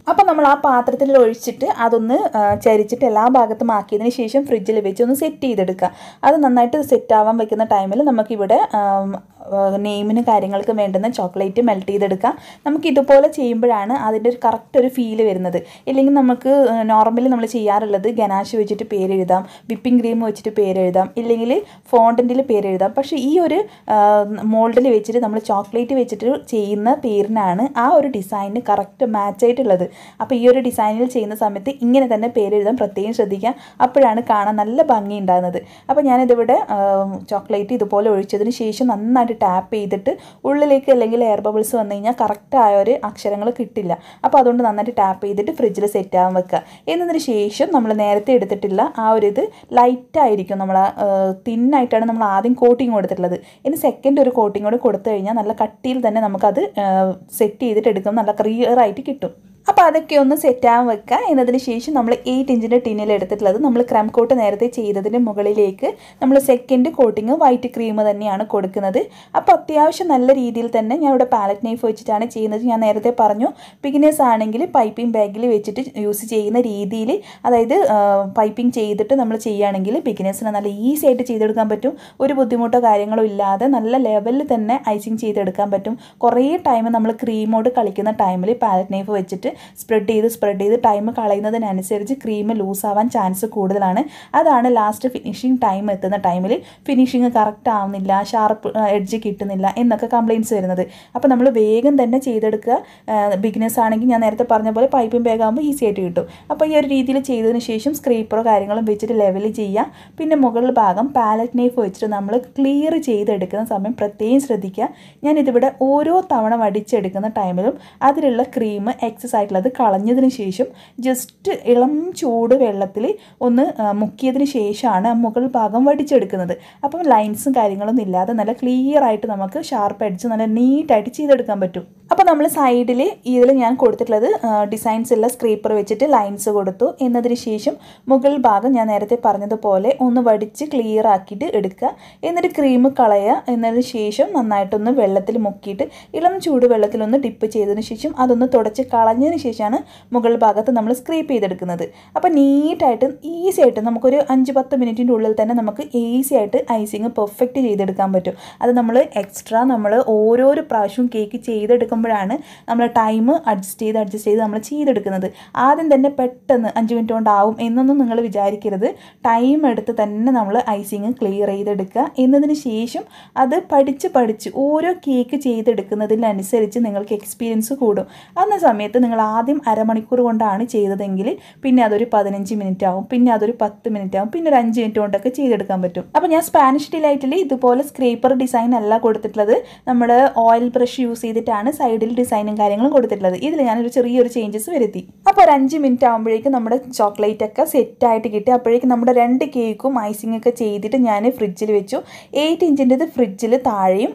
അപ്പോൾ നമ്മൾ ആ പാത്രത്തിൽ ഒഴിച്ചിട്ട് അതൊന്ന് ആ, ചരിച്ചിട്ട് എല്ലാ ഭാഗത്തും ആക്കിയതിന് ശേഷം ഫ്രിഡ്ജിൽ വെച്ച് ഒന്ന് സെറ്റ് ചെയ്തെടുക്കുക അത് നന്നായിട്ട് സെറ്റ് ആവാൻ വെക്കുന്ന ടൈമിൽ നമുക്കിവിടെ ആം, ആ, നെയിമിന് കാര്യങ്ങൾക്ക് വേണ്ടുന്ന ചോക്ലേറ്റ് മെൽറ്റ് ചെയ്തെടുക്കാം നമുക്ക് ഇതുപോലെ ചെയ്യുമ്പോഴാണ് അതിൻ്റെ ഒരു കറക്റ്റ് ഒരു ഫീല് വരുന്നത് ഇല്ലെങ്കിൽ നമുക്ക് നോർമലി നമ്മൾ ചെയ്യാറുള്ളത് ഗനാഷ് വെച്ചിട്ട് പേരെഴുതാം വിപ്പിംഗ് ക്രീം വെച്ചിട്ട് പേരെഴുതാം ഇല്ലെങ്കിൽ ഫോണ്ടൻറ്റിൽ പേരെഴുതാം പക്ഷേ ഈ ഒരു മോൾഡിൽ വെച്ചിട്ട് നമ്മൾ ചോക്ലേറ്റ് വെച്ചിട്ട് ചെയ്യുന്ന പേരിനാണ് ആ ഒരു ഡിസൈനിന് കറക്റ്റ് മാച്ച് ആയിട്ടുള്ളത് അപ്പോൾ ഈ ഒരു ഡിസൈനിൽ ചെയ്യുന്ന സമയത്ത് ഇങ്ങനെ തന്നെ പേരെഴുതാൻ പ്രത്യേകം ശ്രദ്ധിക്കുക അപ്പോഴാണ് കാണാൻ നല്ല ഭംഗി ഉണ്ടാകുന്നത് അപ്പോൾ ഞാനിതിവിടെ ചോക്ലേറ്റ് ഇതുപോലെ ഒഴിച്ചതിന് ശേഷം നന്നായിട്ട് ടാപ്പ് ചെയ്തിട്ട് ഉള്ളിലേക്ക് അല്ലെങ്കിൽ എയർ ബബിൾസ് വന്നു കഴിഞ്ഞാൽ കറക്റ്റ് ആയ ഒരു അക്ഷരങ്ങൾ കിട്ടില്ല അപ്പോൾ അതുകൊണ്ട് നന്നായിട്ട് ടാപ്പ് ചെയ്തിട്ട് ഫ്രിഡ്ജിൽ സെറ്റ് ആവാൻ വെക്കുക എന്നതിന് ശേഷം നമ്മൾ നേരത്തെ എടുത്തിട്ടുള്ള ആ ഒരു ഇത് ലൈറ്റ് ആയിരിക്കും നമ്മൾ തിന്നായിട്ടാണ് നമ്മൾ ആദ്യം കോട്ടിങ് കൊടുത്തിട്ടുള്ളത് ഇനി സെക്കൻഡ് ഒരു കോട്ടിങ് കൂടെ കൊടുത്തു കഴിഞ്ഞാൽ നല്ല കട്ടിയിൽ തന്നെ നമുക്കത് സെറ്റ് ചെയ്തിട്ട് എടുക്കും നല്ല ക്ലിയർ ആയിട്ട് കിട്ടും അപ്പോൾ അതൊക്കെ ഒന്ന് സെറ്റ് ആവാൻ വെക്കുക എന്നതിന് ശേഷം നമ്മൾ എയ്റ്റ് ഇഞ്ചിൻ്റെ ടിന്നിൽ എടുത്തിട്ടുള്ളത് നമ്മൾ ക്രം കോട്ട് നേരത്തെ ചെയ്തതിന് മുകളിലേക്ക് നമ്മൾ സെക്കൻഡ് കോട്ടിങ് വൈറ്റ് ക്രീം തന്നെയാണ് കൊടുക്കുന്നത് അപ്പോൾ അത്യാവശ്യം നല്ല രീതിയിൽ തന്നെ ഞാൻ ഇവിടെ പാലറ്റ് നൈഫ് വെച്ചിട്ടാണ് ചെയ്യുന്നത് ഞാൻ നേരത്തെ പറഞ്ഞു ബിഗിനേഴ്സ് ആണെങ്കിൽ പൈപ്പിംഗ് ബാഗിൽ വെച്ചിട്ട് യൂസ് ചെയ്യുന്ന രീതിയിൽ അതായത് പൈപ്പിംഗ് ചെയ്തിട്ട് നമ്മൾ ചെയ്യുകയാണെങ്കിൽ ബിഗിനേഴ്സിന് നല്ല ഈസി ആയിട്ട് ചെയ്തെടുക്കാൻ പറ്റും ഒരു ബുദ്ധിമുട്ടോ കാര്യങ്ങളോ ഇല്ലാതെ നല്ല ലെവലിൽ തന്നെ ഐസിങ് ചെയ്തെടുക്കാൻ പറ്റും കുറേ ടൈം നമ്മൾ ക്രീമോട് കളിക്കുന്ന ടൈമിൽ പാലറ്റ് നൈഫ് വെച്ചിട്ട് സ്പ്രെഡ് ചെയ്ത് സ്പ്രെഡ് ചെയ്ത് ടൈം കളയുന്നതിനനുസരിച്ച് ക്രീം ലൂസ് ആവാൻ ചാൻസ് കൂടുതലാണ് അതാണ് ലാസ്റ്റ് ഫിനിഷിങ് ടൈം എത്തുന്ന ടൈമിൽ ഫിനിഷിങ് കറക്റ്റ് ആവുന്നില്ല ഷാർപ്പ് എഡ്ജ് കിട്ടുന്നില്ല എന്നൊക്കെ കംപ്ലയിൻറ്റ്സ് വരുന്നത് അപ്പോൾ നമ്മൾ വേഗം തന്നെ ചെയ്തെടുക്കുക ബിഗിനേഴ്സ് ആണെങ്കിൽ ഞാൻ നേരത്തെ പറഞ്ഞ പോലെ പൈപ്പിംഗ് ബാഗ് ആകുമ്പോൾ ഈസി ആയിട്ട് കിട്ടും അപ്പോൾ ഈ ഒരു രീതിയിൽ ചെയ്തതിന് ശേഷം സ്ക്രീപ്പറോ കാര്യങ്ങളും വെച്ചിട്ട് ലെവൽ ചെയ്യുക പിന്നെ മുകളിൽ ഭാഗം പാലറ്റ് നൈഫ് വെച്ചിട്ട് നമ്മൾ ക്ലിയർ ചെയ്തെടുക്കുന്ന സമയം പ്രത്യേകം ശ്രദ്ധിക്കുക ഞാനിതിവിടെ ഓരോ തവണ വടിച്ചെടുക്കുന്ന ടൈമിലും അതിലുള്ള ക്രീം എക്സസ് ആയിട്ടുള്ളത് കളഞ്ഞതിന് ശേഷം ജസ്റ്റ് ഇളം ചൂട് വെള്ളത്തിൽ ഒന്ന് ആ, മുക്കിയതിന് ശേഷമാണ് ആ മുകൾ ഭാഗം വടിച്ചെടുക്കുന്നത് അപ്പം ലൈൻസും കാര്യങ്ങളൊന്നും ഇല്ലാതെ നല്ല ക്ലിയർ ആയിട്ട് നമുക്ക് ഷാർപ്പ് അടിച്ച് നല്ല നീറ്റായിട്ട് ചെയ്തെടുക്കാൻ പറ്റും അപ്പോൾ നമ്മൾ സൈഡിൽ ഇതിൽ ഞാൻ കൊടുത്തിട്ടുള്ളത് ഡിസൈൻസ് ഉള്ള സ്ക്രീപ്പർ വെച്ചിട്ട് ലൈൻസ് കൊടുത്തു എന്നതിന് ശേഷം മുകൾ ഭാഗം ഞാൻ നേരത്തെ പറഞ്ഞതുപോലെ ഒന്ന് വടിച്ച് ക്ലിയർ ആക്കിയിട്ട് എടുക്കുക എന്നിട്ട് ക്രീം കളയുക എന്നതിന് ശേഷം നന്നായിട്ടൊന്ന് വെള്ളത്തിൽ മുക്കിയിട്ട് ഇളം ചൂട് വെള്ളത്തിലൊന്ന് ഡിപ്പ് ചെയ്തതിന് ശേഷം അതൊന്ന് തുടച്ച് കളഞ്ഞതിന് ശേഷമാണ് മുകൾ ഭാഗത്ത് നമ്മൾ സ്ക്രീപ്പ് ചെയ്തെടുക്കുന്നത് അപ്പോൾ നീറ്റായിട്ട് ഈസി ആയിട്ട് നമുക്കൊരു അഞ്ച് പത്ത് മിനിറ്റിൻ്റെ ഉള്ളിൽ തന്നെ നമുക്ക് ഈസി ആയിട്ട് ഐസിങ് പെർഫെക്റ്റ് ചെയ്തെടുക്കാൻ പറ്റും അത് നമ്മൾ എക്സ്ട്രാ നമ്മൾ ഓരോരോ പ്രാവശ്യവും കേക്ക് ചെയ്തെടുക്കുമ്പോഴാണ് നമ്മൾ ടൈം അഡ്ജസ്റ്റ് ചെയ്ത് അഡ്ജസ്റ്റ് ചെയ്ത് നമ്മൾ ചെയ്തെടുക്കുന്നത് ആദ്യം തന്നെ പെട്ടെന്ന് അഞ്ച് മിനിറ്റ് കൊണ്ടാവും എന്നൊന്നും നിങ്ങൾ വിചാരിക്കരുത് ടൈം എടുത്ത് തന്നെ നമ്മൾ ഐസിങ് ക്ലിയർ ചെയ്തെടുക്കുക എന്നതിന് ശേഷം അത് പഠിച്ച് പഠിച്ച് ഓരോ കേക്ക് ചെയ്തെടുക്കുന്നതിനനുസരിച്ച് നിങ്ങൾക്ക് എക്സ്പീരിയൻസ് കൂടും അന്ന സമയത്ത് നിങ്ങൾ ആദ്യം അരമണിക്കൂർ കൊണ്ടാണ് ചെയ്തതെങ്കിൽ പിന്നെ അതൊരു പതിനഞ്ച് മിനിറ്റ് ആവും പിന്നെ അതൊരു പത്ത് മിനിറ്റ് ആവും പിന്നെ ഒരു അഞ്ച് മിനിറ്റ് കൊണ്ടൊക്കെ ചെയ്തെടുക്കാൻ പറ്റും അപ്പോൾ ഞാൻ സ്പാനിഷ് ഡിലൈറ്റിൽ ഇതുപോലെ സ്ക്രേപ്പർ ഡിസൈൻ അല്ല കൊടുത്തിട്ടുള്ളത് നമ്മൾ ഓയിൽ ബ്രഷ് യൂസ് ചെയ്തിട്ടാണ് സൈഡിൽ ഡിസൈനും കാര്യങ്ങളും കൊടുത്തിട്ടുള്ളത് ഇതിൽ ഞാനൊരു ചെറിയൊരു ചേഞ്ചസ് വരുത്തി അപ്പോൾ ഒരു അഞ്ച് മിനിറ്റ് ആകുമ്പോഴേക്കും നമ്മുടെ ചോക്ലേറ്റ് ഒക്കെ സെറ്റായിട്ട് കിട്ടി അപ്പോഴേക്കും നമ്മുടെ രണ്ട് കേക്കും ഐസിംഗ് ഒക്കെ ചെയ്തിട്ട് ഞാൻ ഫ്രിഡ്ജിൽ വെച്ചു എയ്റ്റ് ഇഞ്ചിൻ്റെത് ഫ്രിഡ്ജിൽ താഴെയും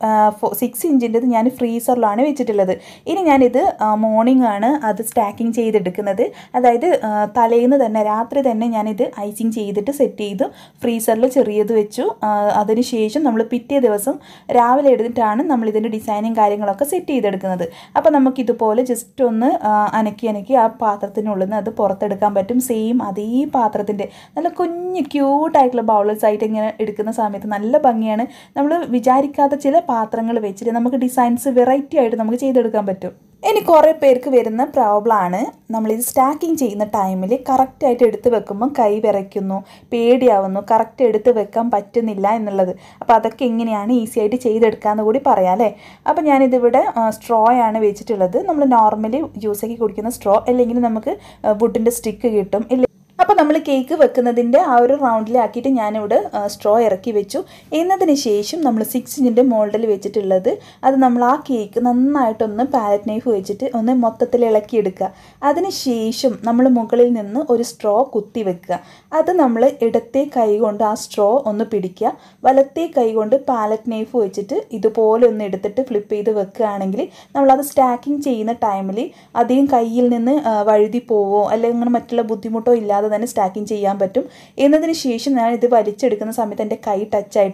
സിക്സ് ഇഞ്ചിൻ്റെത് ഞാൻ ഫ്രീസറിലാണ് വെച്ചിട്ടുള്ളത് ഇനി ഞാനിത് മോർണിംഗ് ആണ് അത് സ്റ്റാക്കിങ് ചെയ്തെടുക്കുന്നത് അതായത് ആ, തലേന്ന് തന്നെ രാത്രി തന്നെ ഞാനിത് ഐസിങ് ചെയ്തിട്ട് സെറ്റ് ചെയ്തു ഫ്രീസറിൽ ചെറിയത് വെച്ചു ആ, അതിന് ശേഷം നമ്മൾ പിറ്റേ ദിവസം രാവിലെ എടുത്തിട്ടാണ് നമ്മൾ ഇതിൻ്റെ ഡിസൈനും കാര്യങ്ങളൊക്കെ സെറ്റ് ചെയ്തെടുക്കുന്നത് അപ്പോൾ നമുക്കിതുപോലെ ജസ്റ്റ് ഒന്ന് ആ, അനക്കി അനക്കി ആ പാത്രത്തിനുള്ളിൽ നിന്ന് അത് പുറത്തെടുക്കാൻ പറ്റും സെയിം അതേ പാത്രത്തിൻ്റെ നല്ല കുഞ്ഞ് ക്യൂട്ടായിട്ടുള്ള ബൗളേഴ്സ് ആയിട്ട് ഇങ്ങനെ എടുക്കുന്ന സമയത്ത് നല്ല ഭംഗിയാണ് നമ്മൾ വിചാരിക്കാത്ത ചില പാത്രങ്ങൾ വെച്ചിട്ട് നമുക്ക് ഡിസൈൻസ് വെറൈറ്റി ആയിട്ട് നമുക്ക് ചെയ്തെടുക്കാൻ പറ്റും ഇനി കുറേ പേർക്ക് വരുന്ന പ്രോബ്ലമാണ് നമ്മളിത് സ്റ്റാക്കിങ് ചെയ്യുന്ന ടൈമിൽ കറക്റ്റായിട്ട് എടുത്ത് വെക്കുമ്പോൾ കൈ വിറയ്ക്കുന്നു പേടിയാവുന്നു കറക്റ്റ് എടുത്ത് വെക്കാൻ പറ്റുന്നില്ല എന്നുള്ളത് അപ്പോൾ അതൊക്കെ എങ്ങനെയാണ് ഈസി ആയിട്ട് ചെയ്തെടുക്കാമെന്ന് കൂടി പറയാം അല്ലേ അപ്പോൾ ഞാനിതിവിടെ സ്ട്രോ ആണ് വെച്ചിട്ടുള്ളത് നമ്മൾ നോർമലി ജ്യൂസാക്കി കുടിക്കുന്ന സ്ട്രോ അല്ലെങ്കിൽ നമുക്ക് വുഡിൻ്റെ സ്റ്റിക്ക് കിട്ടും ഇല്ല അപ്പോൾ നമ്മൾ കേക്ക് വെക്കുന്നതിൻ്റെ ആ ഒരു റൗണ്ടിലാക്കിയിട്ട് ഞാനിവിടെ സ്ട്രോ ഇറക്കി വെച്ചു എന്നതിന് ശേഷം നമ്മൾ സിക്സ് ഇഞ്ചിൻ്റെ മോൾഡിൽ വെച്ചിട്ടുള്ളത് അത് നമ്മൾ ആ കേക്ക് നന്നായിട്ടൊന്ന് പാലറ്റ് നൈഫ് വെച്ചിട്ട് ഒന്ന് മൊത്തത്തിൽ ഇളക്കിയെടുക്കുക അതിന് ശേഷം നമ്മൾ മുകളിൽ നിന്ന് ഒരു സ്ട്രോ കുത്തി വെക്കുക അത് നമ്മൾ ഇടത്തെ കൈ കൊണ്ട് ആ സ്ട്രോ ഒന്ന് പിടിക്കുക വലത്തെ കൈ കൊണ്ട് പാലറ്റ് നൈഫ് വെച്ചിട്ട് ഇതുപോലെ ഒന്ന് എടുത്തിട്ട് ഫ്ലിപ്പ് ചെയ്ത് വെക്കുകയാണെങ്കിൽ നമ്മളത് സ്റ്റാക്കിങ് ചെയ്യുന്ന ടൈമിൽ അധികം കയ്യിൽ നിന്ന് ആ, വഴുതി പോവോ അല്ലെങ്കിൽ അങ്ങനെ മറ്റുള്ള ബുദ്ധിമുട്ടോ ഇല്ലാതെ തന്നെ സ്റ്റാക്കിങ് ചെയ്യാൻ പറ്റും എന്നതിന് ശേഷം ഞാൻ ഇത് വലിച്ചെടുക്കുന്ന സമയത്ത് എൻ്റെ കൈ ടച്ചായിട്ട്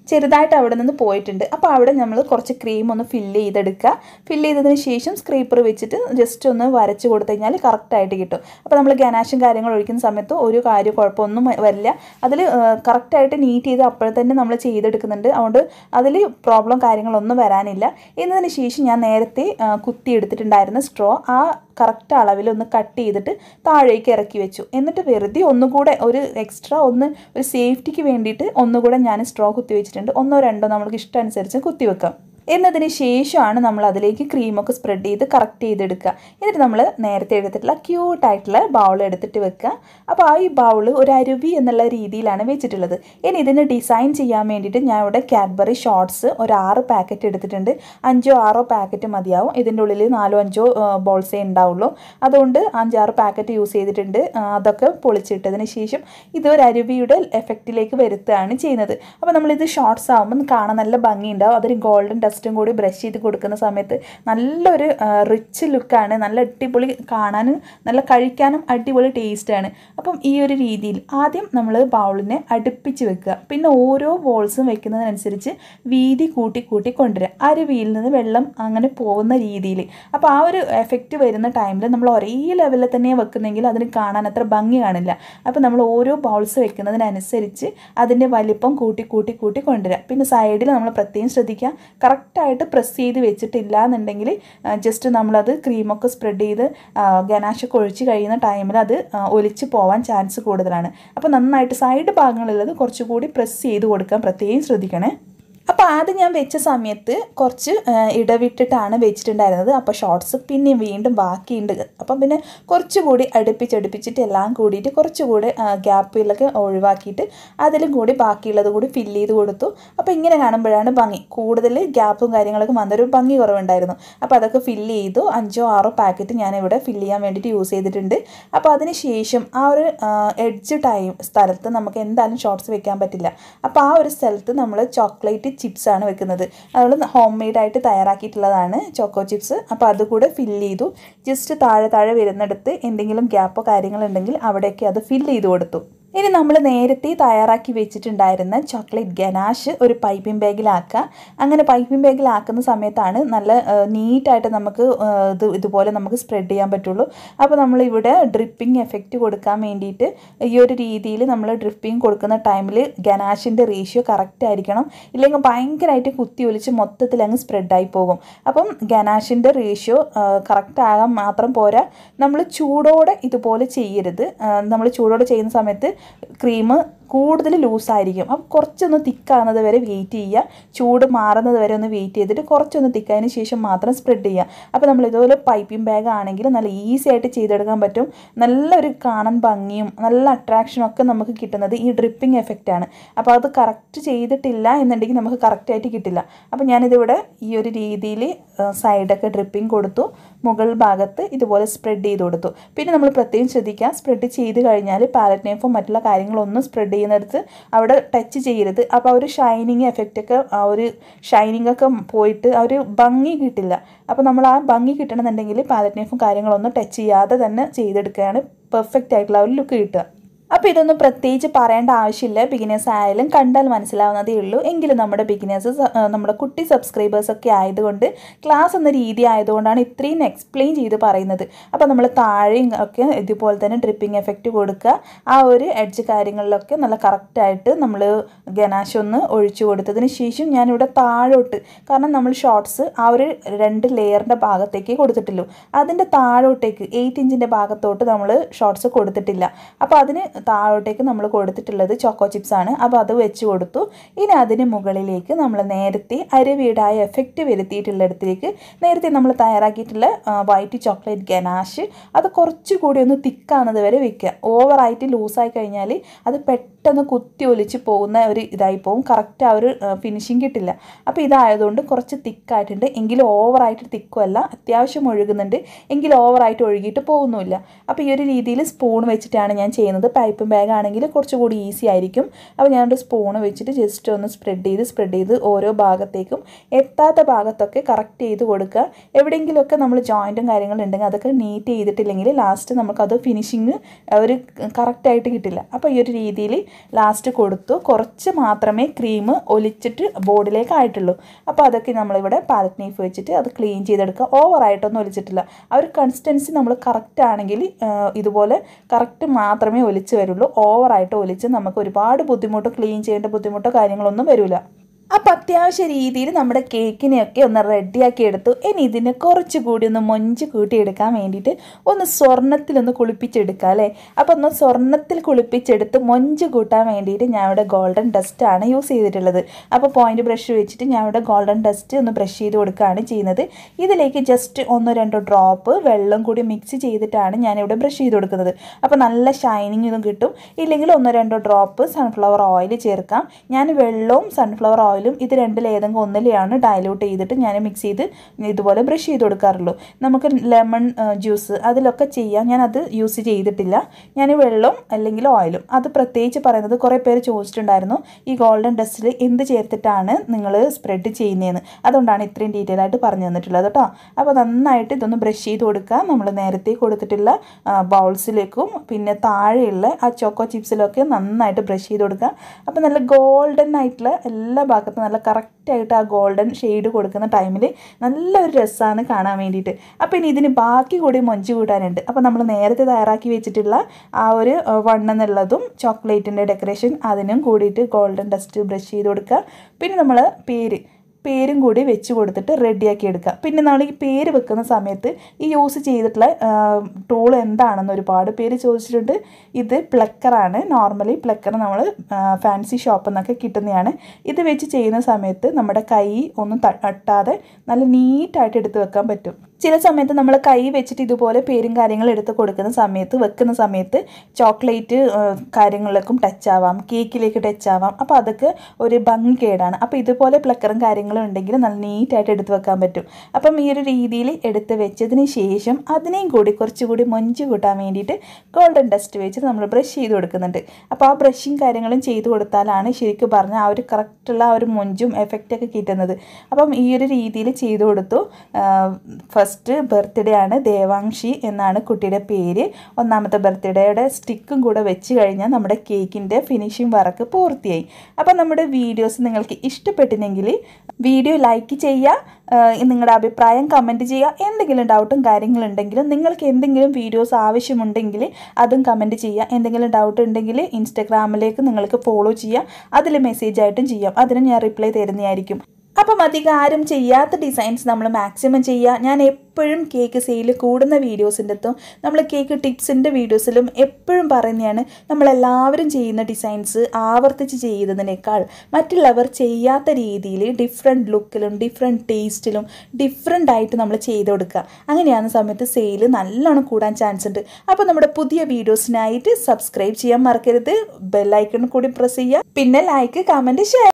ചെറുതായിട്ട് അവിടെ നിന്ന് പോയിട്ടുണ്ട് അപ്പോൾ അവിടെ നമ്മൾ കുറച്ച് ക്രീം ഒന്ന് ഫില്ല് ചെയ്തെടുക്കുക ഫില്ല് ചെയ്തതിന് ശേഷം സ്ക്രീപ്പർ വെച്ചിട്ട് ജസ്റ്റ് ഒന്ന് വരച്ച് കൊടുത്തു കഴിഞ്ഞാൽ കറക്റ്റായിട്ട് കിട്ടും അപ്പോൾ നമ്മൾ ഗനാഷും കാര്യങ്ങൾ ഒഴിക്കുന്ന സമയത്ത് ഒരു കാര്യം കുഴപ്പമൊന്നും വരില്ല അതിൽ കറക്റ്റായിട്ട് നീറ്റ് ചെയ്ത് അപ്പോഴെ തന്നെ നമ്മൾ ചെയ്തെടുക്കുന്നുണ്ട് അതുകൊണ്ട് അതിൽ പ്രോബ്ലം കാര്യങ്ങളൊന്നും വരാനില്ല എന്നതിന് ശേഷം ഞാൻ നേരത്തെ കുത്തി എടുത്തിട്ടുണ്ടായിരുന്ന സ്ട്രോ ആ കറക്റ്റ് അളവിൽ ഒന്ന് കട്ട് ചെയ്തിട്ട് താഴേക്ക് ഇറക്കി വെച്ചു എന്നിട്ട് വെറുതെ ഒന്നുകൂടെ ഒരു എക്സ്ട്രാ ഒന്ന് ഒരു സേഫ്റ്റിക്ക് വേണ്ടിയിട്ട് ഒന്നുകൂടെ ഞാൻ സ്ട്രോ കുത്തി വെച്ചിട്ടുണ്ട് ഒന്നോ രണ്ടോ നമ്മൾക്ക് ഇഷ്ടമനുസരിച്ച് കുത്തി വെക്കാം എന്നതിന് ശേഷമാണ് നമ്മൾ അതിലേക്ക് ക്രീമൊക്കെ സ്പ്രെഡ് ചെയ്ത് കറക്റ്റ് ചെയ്തെടുക്കുക എന്നിട്ട് നമ്മൾ നേരത്തെ എടുത്തിട്ടുള്ള ക്യൂട്ടായിട്ടുള്ള ബൗൾ എടുത്തിട്ട് വെക്കുക അപ്പോൾ ആ ഈ ബൗൾ ഒരു അരുവി എന്നുള്ള രീതിയിലാണ് വെച്ചിട്ടുള്ളത് ഇനി ഇതിന് ഡിസൈൻ ചെയ്യാൻ വേണ്ടിയിട്ട് ഞാൻ ഇവിടെ കാഡ്ബറി ഷോർട്സ് ഒരു ആറ് പാക്കറ്റ് എടുത്തിട്ടുണ്ട് അഞ്ചോ ആറോ പാക്കറ്റ് മതിയാവും ഇതിൻ്റെ ഉള്ളിൽ നാലോ അഞ്ചോ ബോൾസേ ഉണ്ടാവുള്ളൂ അതുകൊണ്ട് അഞ്ചാറ് പാക്കറ്റ് യൂസ് ചെയ്തിട്ടുണ്ട് അതൊക്കെ പൊളിച്ചിട്ടതിന് ശേഷം ഇത് ഒരു അരുവിയുടെ എഫക്റ്റിലേക്ക് വരുത്തുകയാണ് ചെയ്യുന്നത് അപ്പോൾ നമ്മളിത് ഷോർട്സ് ആകുമ്പോൾ കാണാൻ നല്ല ഭംഗിയുണ്ടാവും അതൊരു ഗോൾഡൻ ഡസ്റ്റും കൂടി ബ്രഷ് ചെയ്ത് കൊടുക്കുന്ന സമയത്ത് നല്ലൊരു റിച്ച് ലുക്കാണ് നല്ല അടിപൊളി കാണാനും നല്ല കഴിക്കാനും അടിപൊളി ടേസ്റ്റാണ് അപ്പം ഈ ഒരു രീതിയിൽ ആദ്യം നമ്മൾ ബൗളിനെ അടുപ്പിച്ച് വെക്കുക പിന്നെ ഓരോ ബോൾസും വെക്കുന്നതിനനുസരിച്ച് വീതി കൂട്ടി കൂട്ടി കൊണ്ടുവരിക അരുവിയിൽ നിന്ന് വെള്ളം അങ്ങനെ പോകുന്ന രീതിയിൽ അപ്പോൾ ആ ഒരു എഫക്റ്റ് വരുന്ന ടൈമിൽ നമ്മൾ ഒരേ ലെവലിൽ തന്നെ വെക്കുന്നെങ്കിൽ അതിന് കാണാൻ അത്ര ഭംഗി കാണില്ല അപ്പോൾ നമ്മൾ ഓരോ ബൗൾസ് വെക്കുന്നതിനനുസരിച്ച് അതിൻ്റെ വലിപ്പം കൂട്ടി കൂട്ടി കൂട്ടി കൊണ്ടുവരിക പിന്നെ സൈഡിൽ നമ്മൾ പ്രത്യേകം ശ്രദ്ധിക്കുക കറക്റ്റായിട്ട് പ്രസ് ചെയ്ത് വെച്ചിട്ടില്ല എന്നുണ്ടെങ്കിൽ ജസ്റ്റ് നമ്മളത് ക്രീമൊക്കെ സ്പ്രെഡ് ചെയ്ത് ഗനാശൊക്കെ ഒഴിച്ച് കഴിയുന്ന ടൈമിൽ അത് ഒലിച്ച് പോവാൻ ചാൻസ് കൂടുതലാണ് അപ്പോൾ നന്നായിട്ട് സൈഡ് ഭാഗങ്ങളുള്ളത് കുറച്ചുകൂടി പ്രസ് ചെയ്ത് കൊടുക്കാൻ പ്രത്യേകം ശ്രദ്ധിക്കണേ അപ്പോൾ ആദ്യം ഞാൻ വെച്ച സമയത്ത് കുറച്ച് ഇടവിട്ടിട്ടാണ് വെച്ചിട്ടുണ്ടായിരുന്നത് അപ്പോൾ ഷോർട്സ് പിന്നെ വീണ്ടും ബാക്കിയുണ്ട് അപ്പം പിന്നെ കുറച്ചുകൂടി അടുപ്പിച്ചടുപ്പിച്ചിട്ട് എല്ലാം കൂടിയിട്ട് കുറച്ചുകൂടി ഗ്യാപ്പിലൊക്കെ ഒഴിവാക്കിയിട്ട് അതിലും കൂടി ബാക്കിയുള്ളത് കൂടി ഫില്ല് ചെയ്ത് കൊടുത്തു അപ്പോൾ ഇങ്ങനെ കാണുമ്പോഴാണ് ഭംഗി കൂടുതൽ ഗ്യാപ്പും കാര്യങ്ങളൊക്കെ വന്നൊരു ഭംഗി കുറവുണ്ടായിരുന്നു അപ്പോൾ അതൊക്കെ ഫില്ല് ചെയ്തു അഞ്ചോ ആറോ പാക്കറ്റ് ഞാനിവിടെ ഫില്ല് ചെയ്യാൻ വേണ്ടിയിട്ട് യൂസ് ചെയ്തിട്ടുണ്ട് അപ്പോൾ അതിന് ശേഷം ആ ഒരു എഡ്ജ് ടൈം സ്ഥലത്ത് നമുക്ക് എന്തായാലും ഷോർട്സ് വെക്കാൻ പറ്റില്ല അപ്പോൾ ആ ഒരു സ്ഥലത്ത് നമ്മൾ ചോക്ലേറ്റ് ചിപ്സ് ആണ് വെക്കുന്നത് നമ്മൾ ഹോം മെയ്ഡായിട്ട് തയ്യാറാക്കിയിട്ടുള്ളതാണ് ചോക്കോ ചിപ്സ് അപ്പോൾ അതുകൂടെ ഫില്ല് ചെയ്തു ജസ്റ്റ് താഴെ താഴെ വരുന്നിടത്ത് എന്തെങ്കിലും ഗ്യാപ്പോ കാര്യങ്ങളുണ്ടെങ്കിൽ അവിടെയൊക്കെ അത് ഫില്ല് ചെയ്ത് കൊടുത്തു ഇനി നമ്മൾ നേരത്തെ തയ്യാറാക്കി വെച്ചിട്ടുണ്ടായിരുന്ന ചോക്ലേറ്റ് ഗനാഷ് ഒരു പൈപ്പിംഗ് ബാഗിലാക്കുക അങ്ങനെ പൈപ്പിംഗ് ബാഗിലാക്കുന്ന സമയത്താണ് നല്ല നീറ്റായിട്ട് നമുക്ക് ഇത് ഇതുപോലെ നമുക്ക് സ്പ്രെഡ് ചെയ്യാൻ പറ്റുള്ളൂ അപ്പോൾ നമ്മളിവിടെ ഡ്രിപ്പിംഗ് എഫക്റ്റ് കൊടുക്കാൻ വേണ്ടിയിട്ട് ഈ ഒരു രീതിയിൽ നമ്മൾ ഡ്രിപ്പിംഗ് കൊടുക്കുന്ന ടൈമിൽ ഗനാഷിൻ്റെ റേഷ്യോ കറക്റ്റ് ആയിരിക്കണം ഇല്ലെങ്കിൽ ഭയങ്കരമായിട്ട് കുത്തി ഒലിച്ച് മൊത്തത്തിൽ അങ്ങ് സ്പ്രെഡായി പോകും അപ്പം ഗനാഷിൻ്റെ റേഷ്യോ കറക്റ്റ് ആകാൻ മാത്രം പോരാ നമ്മൾ ചൂടോടെ ഇതുപോലെ ചെയ്യരുത് നമ്മൾ ചൂടോടെ ചെയ്യുന്ന സമയത്ത് ക്രീം കൂടുതൽ ലൂസായിരിക്കും അപ്പം കുറച്ചൊന്ന് തിക്കാകുന്നത് വരെ വെയിറ്റ് ചെയ്യുക ചൂട് മാറുന്നത് വരെ ഒന്ന് വെയിറ്റ് ചെയ്തിട്ട് കുറച്ചൊന്ന് തിക്കായതിന് ശേഷം മാത്രം സ്പ്രെഡ് ചെയ്യുക അപ്പോൾ നമ്മൾ ഇതുപോലെ പൈപ്പിംഗ് ബാഗ് ആണെങ്കിൽ നല്ല ഈസി ആയിട്ട് ചെയ്തെടുക്കാൻ പറ്റും നല്ലൊരു കാണാൻ ഭംഗിയും നല്ല അട്രാക്ഷനും ഒക്കെ നമുക്ക് കിട്ടുന്നത് ഈ ഡ്രിപ്പിംഗ് എഫക്റ്റ് ആണ് അപ്പോൾ അത് കറക്റ്റ് ചെയ്തിട്ടില്ല എന്നുണ്ടെങ്കിൽ നമുക്ക് കറക്റ്റായിട്ട് കിട്ടില്ല അപ്പോൾ ഞാനിതിവിടെ ഈ ഒരു രീതിയിൽ സൈഡൊക്കെ ഡ്രിപ്പിംഗ് കൊടുത്തു മുകൾ ഭാഗത്ത് ഇതുപോലെ സ്പ്രെഡ് ചെയ്ത് കൊടുത്തു പിന്നെ നമ്മൾ പ്രത്യേകം ശ്രദ്ധിക്കുക സ്പ്രെഡ് ചെയ്ത് കഴിഞ്ഞാൽ പാലറ്റ് നൈഫും മറ്റുള്ള കാര്യങ്ങളൊന്നും സ്പ്രെഡ് ചെയ്യുന്നിടത്ത് അവിടെ ടച്ച് ചെയ്യരുത് അപ്പോൾ ആ ഒരു ഷൈനിങ് എഫക്റ്റ് ഒക്കെ ആ ഒരു ഷൈനിങ് ഒക്കെ പോയിട്ട് ആ ഒരു ഭംഗി കിട്ടില്ല അപ്പോൾ നമ്മൾ ആ ഭംഗി കിട്ടണമെന്നുണ്ടെങ്കിൽ പാലറ്റ് നൈഫും കാര്യങ്ങളൊന്നും ടച്ച് ചെയ്യാതെ തന്നെ ചെയ്തെടുക്കുകയാണ് പെർഫെക്റ്റ് ആയിട്ടുള്ള ഒരു ലുക്ക് കിട്ടുക അപ്പോൾ ഇതൊന്നും പ്രത്യേകിച്ച് പറയേണ്ട ആവശ്യമില്ല ബിഗിനേഴ്സ് ആയാലും കണ്ടാൽ മനസ്സിലാവുന്നതേ ഉള്ളൂ എങ്കിലും നമ്മുടെ ബിഗിനേഴ്സ് നമ്മുടെ കുട്ടി സബ്സ്ക്രൈബേഴ്സ് ഒക്കെ ആയതുകൊണ്ട് ക്ലാസ് എന്ന രീതി ആയതുകൊണ്ടാണ് ഇത്രയും എക്സ്പ്ലെയിൻ ചെയ്ത് പറയുന്നത് അപ്പോൾ നമ്മൾ താഴെയും ഒക്കെ ഇതുപോലെ തന്നെ ഡ്രിപ്പിംഗ് എഫക്റ്റ് കൊടുക്കുക ആ ഒരു എഡ്ജ് കാര്യങ്ങളിലൊക്കെ നല്ല കറക്റ്റായിട്ട് നമ്മൾ ഗനാശ് ഒന്ന് ഒഴിച്ചു കൊടുത്തതിന് ശേഷം ഞാനിവിടെ താഴോട്ട് കാരണം നമ്മൾ ഷോർട്സ് ആ ഒരു രണ്ട് ലെയറിൻ്റെ ഭാഗത്തേക്ക് കൊടുത്തിട്ടുള്ളൂ അതിൻ്റെ താഴോട്ടേക്ക് എയ്റ്റ് ഇഞ്ചിൻ്റെ ഭാഗത്തോട്ട് നമ്മൾ ഷോർട്സ് കൊടുത്തിട്ടില്ല അപ്പോൾ അതിന് താഴോട്ടേക്ക് നമ്മൾ കൊടുത്തിട്ടുള്ളത് ചോക്കോ ചിപ്സ് ആണ് അപ്പോൾ അത് വെച്ച് കൊടുത്തു ഇനി അതിന് മുകളിലേക്ക് നമ്മൾ നേരത്തെ അരവീടായ എഫക്റ്റ് വരുത്തിയിട്ടുള്ളിടത്തേക്ക് നേരത്തെ നമ്മൾ തയ്യാറാക്കിയിട്ടുള്ള വൈറ്റ് ചോക്ലേറ്റ് ഗനാഷ് അത് കുറച്ചുകൂടി ഒന്ന് തിക്കാവുന്നത് വരെ വെക്കുക ഓവറായിട്ട് ലൂസായി കഴിഞ്ഞാൽ അത് പെട്ടെന്ന് കുത്തി ഒലിച്ച് പോകുന്ന ഒരു ഇതായി പോകും കറക്റ്റ് ആ ഒരു ഫിനിഷിങ് കിട്ടില്ല അപ്പോൾ ഇതായതുകൊണ്ട് കുറച്ച് തിക്കായിട്ടുണ്ട് എങ്കിലും ഓവറായിട്ട് തിക്കുമല്ല അത്യാവശ്യം ഒഴുകുന്നുണ്ട് എങ്കിലും ഓവറായിട്ട് ഒഴുകിയിട്ട് പോകുന്നുമില്ല അപ്പോൾ ഈ ഒരു രീതിയിൽ സ്പൂൺ വെച്ചിട്ടാണ് ഞാൻ ചെയ്യുന്നത് പൈപ്പ് ബാഗ് ആണെങ്കിൽ കുറച്ചുകൂടി ഈസി ആയിരിക്കും അപ്പോൾ ഞാനൊരു സ്പൂൺ വെച്ചിട്ട് ജസ്റ്റ് ഒന്ന് സ്പ്രെഡ് ചെയ്ത് സ്പ്രെഡ് ചെയ്ത് ഓരോ ഭാഗത്തേക്കും എത്താത്ത ഭാഗത്തൊക്കെ കറക്റ്റ് ചെയ്ത് കൊടുക്കുക എവിടെയെങ്കിലുമൊക്കെ നമ്മൾ ജോയിൻറ്റും കാര്യങ്ങളും ഉണ്ടെങ്കിൽ അതൊക്കെ നീറ്റ് ചെയ്തിട്ടില്ലെങ്കിൽ ലാസ്റ്റ് നമുക്കത് ഫിനിഷിങ് ഒരു കറക്റ്റായിട്ട് കിട്ടില്ല അപ്പോൾ ഈ ഒരു രീതിയിൽ ലാസ്റ്റ് കൊടുത്തു കുറച്ച് മാത്രമേ ക്രീം ഒലിച്ചിട്ട് ബോർഡിലേക്ക് ആയിട്ടുള്ളൂ അപ്പോൾ അതൊക്കെ നമ്മളിവിടെ പാലറ്റ് നൈഫ് വെച്ചിട്ട് അത് ക്ലീൻ ചെയ്തെടുക്കുക ഓവറായിട്ടൊന്നും ഒലിച്ചിട്ടില്ല ആ ഒരു കൺസിസ്റ്റൻസി നമ്മൾ കറക്റ്റ് ആണെങ്കിൽ ഇതുപോലെ കറക്റ്റ് മാത്രമേ ഒലിച്ച് വരുള്ളൂ ഓവറായിട്ട് ഒലിച്ച് നമുക്ക് ഒരുപാട് ബുദ്ധിമുട്ടോ ക്ലീൻ ചെയ്യേണ്ട ബുദ്ധിമുട്ടോ കാര്യങ്ങളൊന്നും വരില്ല അപ്പോൾ അത്യാവശ്യ രീതിയിൽ നമ്മുടെ കേക്കിനെയൊക്കെ ഒന്ന് റെഡിയാക്കി എടുത്തു ഇനി ഇതിനെ കുറച്ചുകൂടി ഒന്ന് മൊഞ്ച് കൂട്ടിയെടുക്കാൻ വേണ്ടിയിട്ട് ഒന്ന് സ്വർണ്ണത്തിലൊന്ന് കുളിപ്പിച്ചെടുക്കുക അല്ലേ അപ്പോൾ ഒന്ന് സ്വർണ്ണത്തിൽ കുളിപ്പിച്ചെടുത്ത് മൊഞ്ച് കൂട്ടാൻ വേണ്ടിയിട്ട് ഞാൻ ഇവിടെ ഗോൾഡൻ ഡസ്റ്റ് ആണ് യൂസ് ചെയ്തിട്ടുള്ളത് അപ്പോൾ പോയിന്റ് ബ്രഷ് വെച്ചിട്ട് ഞാൻ ഇവിടെ ഗോൾഡൻ ഡസ്റ്റ് ഒന്ന് ബ്രഷ് ചെയ്ത് കൊടുക്കുകയാണ് ചെയ്യുന്നത് ഇതിലേക്ക് ജസ്റ്റ് ഒന്നോ രണ്ടോ ഡ്രോപ്പ് വെള്ളം കൂടി മിക്സ് ചെയ്തിട്ടാണ് ഞാനിവിടെ ബ്രഷ് ചെയ്ത് കൊടുക്കുന്നത് അപ്പോൾ നല്ല ഷൈനിങ് ഇതും കിട്ടും ഇല്ലെങ്കിൽ ഒന്നോ രണ്ടോ ഡ്രോപ്പ് സൺഫ്ലവർ ഓയിൽ ചേർക്കാം ഞാൻ വെള്ളവും സൺഫ്ലവർ ഓയിലും ഇത് രണ്ടിലേതെങ്കിലും ഒന്നിലെയാണ് ഡയലൂട്ട് ചെയ്തിട്ട് ഞാൻ മിക്സ് ചെയ്ത് ഇതുപോലെ ബ്രഷ് ചെയ്ത് കൊടുക്കാറുള്ളൂ നമുക്ക് ലെമൺ ജ്യൂസ് അതിലൊക്കെ ചെയ്യാം ഞാൻ അത് യൂസ് ചെയ്തിട്ടില്ല ഞാൻ വെള്ളവും അല്ലെങ്കിൽ ഓയിലും അത് പ്രത്യേകിച്ച് പറയുന്നത് കുറേ പേര് ചോദിച്ചിട്ടുണ്ടായിരുന്നു ഈ ഗോൾഡൻ ഡസ്റ്റിൽ എന്ത് ചേർത്തിട്ടാണ് നിങ്ങൾ സ്പ്രെഡ് ചെയ്യുന്നതെന്ന് അതുകൊണ്ടാണ് ഇത്രയും ഡീറ്റെയിൽ ആയിട്ട് പറഞ്ഞു തന്നിട്ടുള്ളത് കേട്ടോ അപ്പോൾ നന്നായിട്ട് ഇതൊന്ന് ബ്രഷ് ചെയ്ത് കൊടുക്കുക നമ്മൾ നേരത്തെ കൊടുത്തിട്ടുള്ള ബൗൾസിലേക്കും പിന്നെ താഴെയുള്ള ആ ചോക്കോ ചിപ്സിലൊക്കെ നന്നായിട്ട് ബ്രഷ് ചെയ്ത് കൊടുക്കുക അപ്പോൾ നല്ല ഗോൾഡൻ ആയിട്ടുള്ള എല്ലാ ഭാഗത്തും നല്ല കറക്റ്റായിട്ട് ആ ഗോൾഡൻ ഷെയ്ഡ് കൊടുക്കുന്ന ടൈമിൽ നല്ലൊരു രസമാണ് കാണാൻ വേണ്ടിയിട്ട് അപ്പോൾ ഇനി ഇതിന് ബാക്കി കൂടി മൊഞ്ച് കൂട്ടാനുണ്ട് അപ്പോൾ നമ്മൾ നേരത്തെ തയ്യാറാക്കി വെച്ചിട്ടുള്ള ആ ഒരു വണ്ണെന്നുള്ളതും ചോക്ലേറ്റിൻ്റെ ഡെക്കറേഷൻ അതിനും കൂടിയിട്ട് ഗോൾഡൻ ഡസ്റ്റ് ബ്രഷ് ചെയ്ത് കൊടുക്കുക പിന്നെ നമ്മൾ പേര് പേരും കൂടി വെച്ച് കൊടുത്തിട്ട് റെഡിയാക്കി എടുക്കുക പിന്നെ നമ്മൾ ഈ പേര് വെക്കുന്ന സമയത്ത് ഈ യൂസ് ചെയ്തിട്ടുള്ള ടൂൾ എന്താണെന്ന് ഒരുപാട് പേര് ചോദിച്ചിട്ടുണ്ട് ഇത് പ്ലക്കറാണ് നോർമലി പ്ലക്കർ നമ്മൾ ഫാൻസി ഷോപ്പിൽ നിന്നൊക്കെ കിട്ടുന്നതാണ് ഇത് വെച്ച് ചെയ്യുന്ന സമയത്ത് നമ്മുടെ കൈ ഒന്നും തട്ടാതെ നല്ല നീറ്റായിട്ട് എടുത്ത് വെക്കാൻ പറ്റും ചില സമയത്ത് നമ്മൾ കൈ വെച്ചിട്ട് ഇതുപോലെ പേരും കാര്യങ്ങളും എടുത്ത് കൊടുക്കുന്ന സമയത്ത് വെക്കുന്ന സമയത്ത് ചോക്ലേറ്റ് കാര്യങ്ങളിലേക്കും ടച്ച് ആവാം കേക്കിലേക്ക് ടച്ച് ആവാം അപ്പോൾ അതൊക്കെ ഒരു ഭംഗികേടാണ് അപ്പോൾ ഇതുപോലെ പ്ലക്കറും കാര്യങ്ങളും ഉണ്ടെങ്കിൽ നല്ല നീറ്റായിട്ട് എടുത്ത് വെക്കാൻ പറ്റും അപ്പം ഈ ഒരു രീതിയിൽ എടുത്ത് വെച്ചതിന് ശേഷം അതിനെയും കൂടി കുറച്ചുകൂടി മൊഞ്ച് കൂട്ടാൻ വേണ്ടിയിട്ട് ഗോൾഡൻ ഡസ്റ്റ് വെച്ചിട്ട് നമ്മൾ ബ്രഷ് ചെയ്ത് കൊടുക്കുന്നുണ്ട് അപ്പോൾ ആ ബ്രഷും കാര്യങ്ങളും ചെയ്ത് കൊടുത്താലാണ് ശരിക്കും പറഞ്ഞാൽ ആ ഒരു കറക്റ്റുള്ള ആ ഒരു മൊഞ്ചും എഫക്റ്റൊക്കെ കിട്ടുന്നത് അപ്പം ഈ ഒരു രീതിയിൽ ചെയ്ത് കൊടുത്തു ഫസ്റ്റ് ബർത്ത്ഡേ ആണ് ദേവാംശി എന്നാണ് കുട്ടിയുടെ പേര് ഒന്നാമത്തെ ബർത്ത്ഡേയുടെ സ്റ്റിക്കും കൂടെ വെച്ച് കഴിഞ്ഞാൽ നമ്മുടെ കേക്കിൻ്റെ ഫിനിഷിംഗ് വർക്ക് പൂർത്തിയായി അപ്പം നമ്മുടെ വീഡിയോസ് നിങ്ങൾക്ക് ഇഷ്ടപ്പെട്ടിനെങ്കിൽ വീഡിയോ ലൈക്ക് ചെയ്യുക നിങ്ങളുടെ അഭിപ്രായം കമൻറ്റ് ചെയ്യുക എന്തെങ്കിലും ഡൗട്ടും കാര്യങ്ങളുണ്ടെങ്കിലും നിങ്ങൾക്ക് എന്തെങ്കിലും വീഡിയോസ് ആവശ്യമുണ്ടെങ്കിൽ അതും കമൻറ്റ് ചെയ്യുക എന്തെങ്കിലും ഡൗട്ട് ഉണ്ടെങ്കിൽ ഇൻസ്റ്റഗ്രാമിലേക്ക് നിങ്ങൾക്ക് ഫോളോ ചെയ്യുക അതിൽ മെസ്സേജ് ആയിട്ടും ചെയ്യാം അതിന് ഞാൻ റിപ്ലൈ തരുന്നതായിരിക്കും അപ്പം അധികം ആരും ചെയ്യാത്ത ഡിസൈൻസ് നമ്മൾ മാക്സിമം ചെയ്യുക ഞാൻ എപ്പോഴും കേക്ക് സെയിൽ കൂടുന്ന വീഡിയോസിൻ്റെ അകത്തും നമ്മൾ കേക്ക് ടിപ്സിൻ്റെ വീഡിയോസിലും എപ്പോഴും പറയുന്നതാണ് നമ്മളെല്ലാവരും ചെയ്യുന്ന ഡിസൈൻസ് ആവർത്തിച്ച് ചെയ്യുന്നതിനേക്കാൾ മറ്റുള്ളവർ ചെയ്യാത്ത രീതിയിൽ ഡിഫറെൻറ്റ് ലുക്കിലും ഡിഫറെൻറ്റ് ടേസ്റ്റിലും ഡിഫറെൻ്റ് ആയിട്ട് നമ്മൾ ചെയ്ത് കൊടുക്കുക അങ്ങനെയാകുന്ന സമയത്ത് സെയിൽ നല്ലോണം കൂടാൻ ചാൻസ് ഉണ്ട് അപ്പോൾ നമ്മുടെ പുതിയ വീഡിയോസിനായിട്ട് സബ്സ്ക്രൈബ് ചെയ്യാൻ മറക്കരുത് ബെല്ലൈക്കൺ കൂടി പ്രസ് ചെയ്യുക പിന്നെ ലൈക്ക് കമൻറ്റ് ഷെയർ